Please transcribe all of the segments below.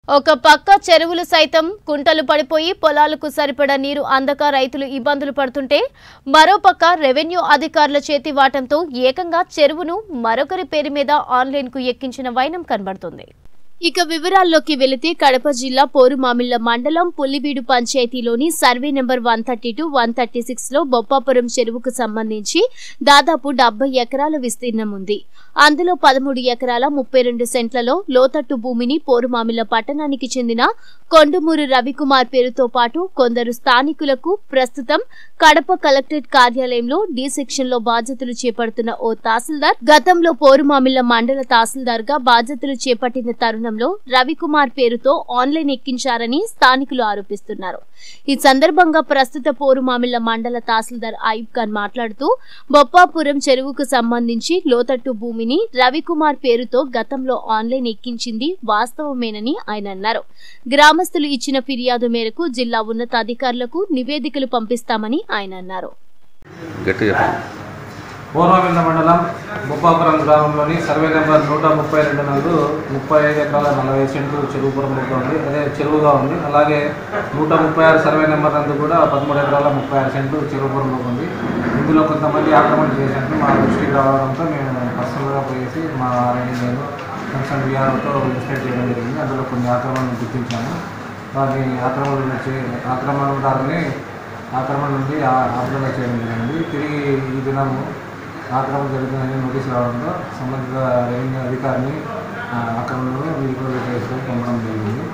ఒక పక్క చెరువులు సైతం కుంటలు పడిపోయి పొలాలకు సరిపడా నీరు అందక రైతులు ఇబ్బందులు పడుతుంటే మరోపక్క రెవెన్యూ అధికారుల చేతి వాటంతో ఏకంగా చెరువును మరొకరి పేరు మీద ఆన్లైన్ కు ఎక్కించిన వైనం కనబడుతుంది ఇక వివరాల్లోకి వెళితే కడప జిల్లా పోరుమామిళ్ల మండలం పుల్లిబీడు పంచాయతీలోని survey number one thirty two one thirty six లో బొప్పాపురం చెరువుకు సంబంధించి దాదాపు డెబ్బై ఎకరాల విస్తీర్ణం ఉంది అందులో పదమూడు ఎకరాల ముప్పై రెండు సెంట్లలో లోతట్టు భూమిని పోరుమామిళ్ల పట్టణానికి చెందిన కొండమూరు రవికుమార్ పేరుతో పాటు కొందరు స్థానికులకు ప్రస్తుతం కడప కలెక్టరేట్ కార్యాలయంలో డి సెక్షన్ లో బాధ్యతలు చేపడుతున్న ఓ తహసీల్దార్ గతంలో పోరుమామిళ్ల మండల తహసీల్దార్ గా బాధ్యతలు చేపట్టిన తరుణంలో రవికుమార్ పేరుతో ఆన్లైన్ ఎక్కించారని స్థానికులు ఆరోపిస్తున్నారు ఈ సందర్భంగా ప్రస్తుత పోరుమామిళ్ల మండల తహసీల్దార్ అయూబ్ ఖాన్ మాట్లాడుతూ బొప్పాపురం చెరువుకు సంబంధించి లోతట్టు భూమిని రవికుమార్ పేరుతో గతంలో ఆన్లైన్ ఎక్కించింది వాస్తవమేనని ఆయన అన్నారు గ్రామస్తులు ఇచ్చిన ఫిర్యాదు మేరకు జిల్లా ఉన్నతాధికారులకు నివేదికలు పంపిస్తామని ఆయన అన్నారు గట్టిగా చెప్పండి పూర్వమిల్ల మండలం బొప్పాపురం గ్రామంలోని సర్వే నెంబర్ నూట ముప్పై రెండు నందు ముప్పై ఐదు ఎకరాల నలభై సెంట్లు చెరువుపురంలో ఉంది అదే చెరువుగా ఉంది అలాగే నూట ముప్పై ఆరు సర్వే నెంబర్ నందు కూడా పదమూడు ఎకరాల ముప్పై ఆరు సెంట్లు చెరువుపురంలో ఉంది ఇందులో కొంతమంది ఆక్రమణ చేసినట్టు మా దృష్టికి రావడంతో మేము పర్సనల్గా పోయేసి మా ఆర్ఐని నేను కన్సర్న్ విఆర్ఓతో ఇన్స్పెక్ట్ చేయడం జరిగింది అందులో కొన్ని ఆక్రమణలు గుర్తించాము వారిని ఆక్రమణ చే ఆక్రమణదారుని ఆక్రమణ నుండి ఆ- ఆందోళన చేయడం జరిగింది తిరిగి ఈ దినము ఆక్రమణ జరుగుతుందని నోటీస్ రావడంతో సంబంధిత రెవెన్యూ అధికారిని ఆ, ఆక్రమణను వీలుకోలు చేసుకొని పంపడం జరిగింది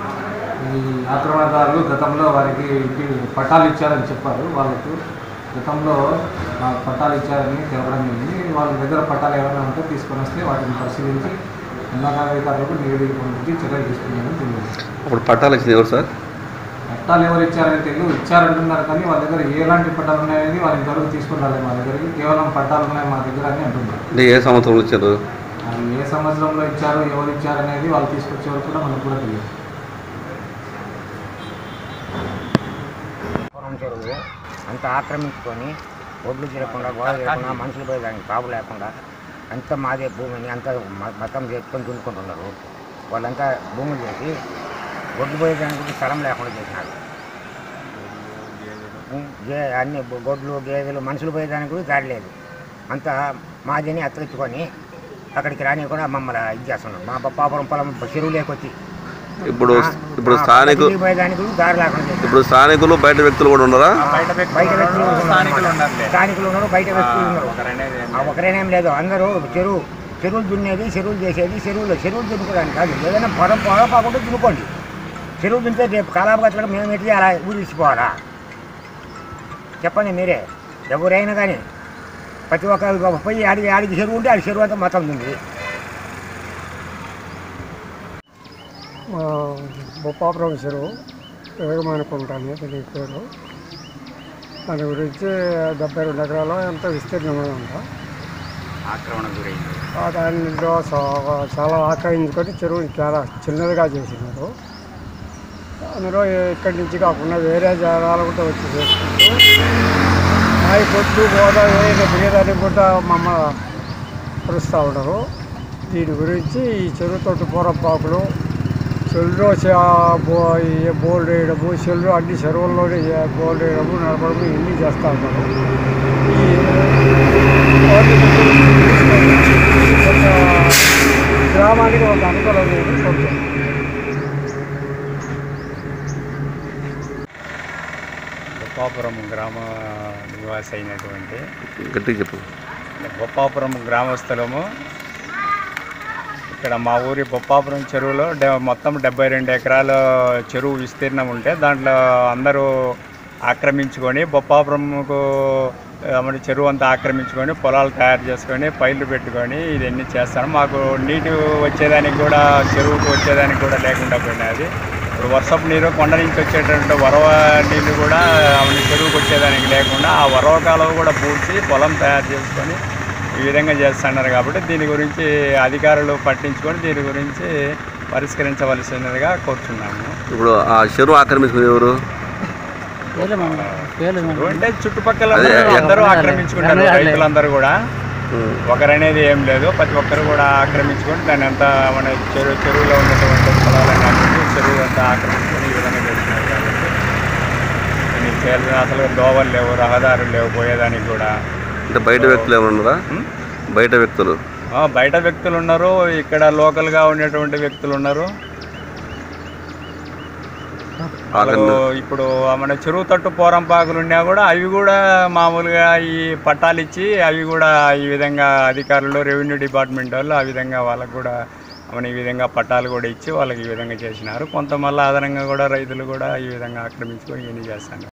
ఈ ఆక్రమణదారులు గతంలో వారికి ఇంటి పట్టాలు ఇచ్చారని చెప్పారు వాళ్ళకు గతంలో ఆ, పట్టాలు ఇచ్చారని తెలపడం జరిగింది వాళ్ళ దగ్గర పట్టాలు ఏమైనా ఉంటే తీసుకొని వస్తే వాటిని పరిశీలించి ఉన్నతాధికారులకు నివేదిక పంపించి చర్యలు తీసుకున్నారని తెలియదు అప్పుడు పట్టాలు ఇచ్చింది ఎవరు సార్ పట్టాలు ఎవరు ఇచ్చారని తెలియదు ఇచ్చారంటున్నారు కానీ వాళ్ళ దగ్గర ఎలాంటి పట్టాలు ఉన్నాయని వాళ్ళు ఇంతవరకు తీసుకుని రాలేదు మా దగ్గరికి కేవలం పట్టాలు ఉన్నాయి మా దగ్గర అని అంటున్నారు అంటే ఏ సంవత్సరంలో ఇచ్చారు అది ఏ సంవత్సరంలో ఇచ్చారు ఎవరు ఇచ్చారనేది వాళ్ళు తీసుకొచ్చే వరకు కూడా మనకు కూడా తెలియదు పొలం చెరువు అంత ఆక్రమించుకొని ఒడ్లు తిరగకుండా గోడ తిరగకుండా మనుషులు పోయేదానికి కాపు లేకుండా అంత మాదే భూమిని అంత మ- మొత్తం చేసుకొని దున్నుకుంటున్నారు వాళ్ళంతా భూములు చేసి ఒడ్లు పోయేదానికి స్థలం లేకుండా చేసినారు ఉం, గే అన్ని బొ- గొడ్లు గేదెలు మనుషులు పోయేదానికి కూడా దారి లేదు అంతా మాదిని అత్తరించుకొని అక్కడికి రాని కూడా మమ్మల్ని ఇది చేస్తున్నారు మా పాపురం పొలం చెరువు లేకొచ్చి ఇప్పుడు ఇప్పుడు స్థానికు పోయేదానికి కూడా దారి లేకుండా చేసినారు ఇప్పుడు స్థానికులు బయట వ్యక్తులు కూడా ఉన్నారా బయట వ్యక్తులు ఉన్నారు. స్థానికులు ఉన్నారు బయట వ్యక్తులు ఉన్నారు ఆ ఒకరేనేం లేదు అందరూ చెరువు చెరువులు దున్నేది చెరువులు చేసేది చెరువులు చెరువులు దున్నుకోవడానికి కాదు ఏదైనా పొలం పొలం కాకుండా దున్నుకోండి చెరువు దున్నితే రేపు కాలాపగతలకు మేము ఎట్టి అలా ఊరిసిపోవాలా చెప్పండి మీరే ఎవరైనా కానీ ప్రతి ఒక్క పోయి ఆడికి ఆడికి చెరువు ఉంటే ఆడి చెరువు అంతా మొత్తం ఉంది మా బొప్పాపురం చెరువు వేగమనుకుంటాను దీని పేరు దాని గురించి డెబ్బై రెండు ఎకరాలు ఎంత విస్తీర్ణంగా ఉందా ఆక్రమణ గురైంది ఆ దానిలో చా- చాలా ఆక్రమించుకొని చెరువుని చాలా చిన్నదిగా చేసినారు అందులో ఇక్కడి నుంచి కాకుండా వేరే జాగాలు కూడా వచ్చి చేసుకుంటూ నాయి పొట్టు గోదా ఏదైనా దిగేదానికి కూడా మమ్మల్ని పిలుస్తూ ఉండరు దీని గురించి ఈ చెరువు తోటి పూరపాకులు చెల్లు బోల్ వేయడము చెల్లు అన్ని చెరువుల్లోనే చే- బోల్ వేయడము నడపడము ఇవన్నీ చేస్తూ ఉంటారు ఈ వాటి గురించి కొంత గ్రామానికి ఒక అనుకూలమైన కొంచెం బొప్పాపురం గ్రామ నివాసి అయినటువంటి గట్టిగా చెప్పండి బొప్పాపురం గ్రామస్తులము ఇక్కడ మా ఊరి బొప్పాపురం చెరువులో డె- మొత్తం డెబ్బై రెండు ఎకరాల చెరువు విస్తీర్ణం ఉంటే దాంట్లో అందరూ ఆక్రమించుకొని బొప్పాపురంకు ఆ, మన చెరువు అంతా ఆక్రమించుకొని పొలాలు తయారు చేసుకొని పైర్లు పెట్టుకొని ఇవన్నీ చేస్తాను మాకు నీటి వచ్చేదానికి కూడా చెరువుకు వచ్చేదానికి కూడా లేకుండా పోయినది ఇప్పుడు వర్షపు నీరు కొండ నుంచి వచ్చేటటువంటి వరవ నీళ్ళు కూడా ఆమె చెరువుకు వచ్చేదానికి లేకుండా ఆ వరవ కాలువ కూడా పూడ్చి పొలం తయారు చేసుకొని ఈ విధంగా చేస్తున్నారు కాబట్టి దీని గురించి అధికారులు పట్టించుకొని దీని గురించి పరిష్కరించవలసినదిగా కోరుతున్నాము ఇప్పుడు ఆ చెరువు ఆక్రమించుకుని ఎవరు చెరువు అంటే చుట్టుపక్కల అదే, అందరూ- అదే. అందరూ ఆక్రమించుకుంటారు రైతులందరూ కూడా ఉం. ఒకరనేది ఏం లేదు ప్రతి ఒక్కరు కూడా ఆక్రమించుకొని దాన్ని అంతా మన చెరువు చెరువులో ఉన్నటువంటి పొలాలన్నీ చెరువు ఆక్రమించుకొని ఈ విధంగా చేస్తున్నారు కాబట్టి కొన్ని చేయాల్సిన అసలు దోవలు లేవు రహదారులు లేవు పోయేదానికి కూడా అంటే బయట వ్యక్తులు ఏమైనా ఉన్నారా ఉం? బయట వ్యక్తులు ఆ, బయట వ్యక్తులు ఉన్నారు ఇక్కడ లోకల్గా ఉండేటువంటి వ్యక్తులు ఉన్నారు వాళ్ళు ఆక్రమణ ఇప్పుడు మన చెరువు తట్టు పోరంపాకులు ఉన్నా కూడా అవి కూడా మామూలుగా ఈ పట్టాలు ఇచ్చి అవి కూడా ఈ విధంగా అధికారులు రెవెన్యూ డిపార్ట్మెంట్ వాళ్ళు ఆ విధంగా వాళ్ళకు కూడా మన ఈ విధంగా పట్టాలు కూడా ఇచ్చి వాళ్ళకి ఈ విధంగా చేసినారు కొంత మళ్ళీ అదనంగా కూడా రైతులు కూడా ఈ విధంగా ఆక్రమించుకొని ఇవన్నీ చేస్తున్నారు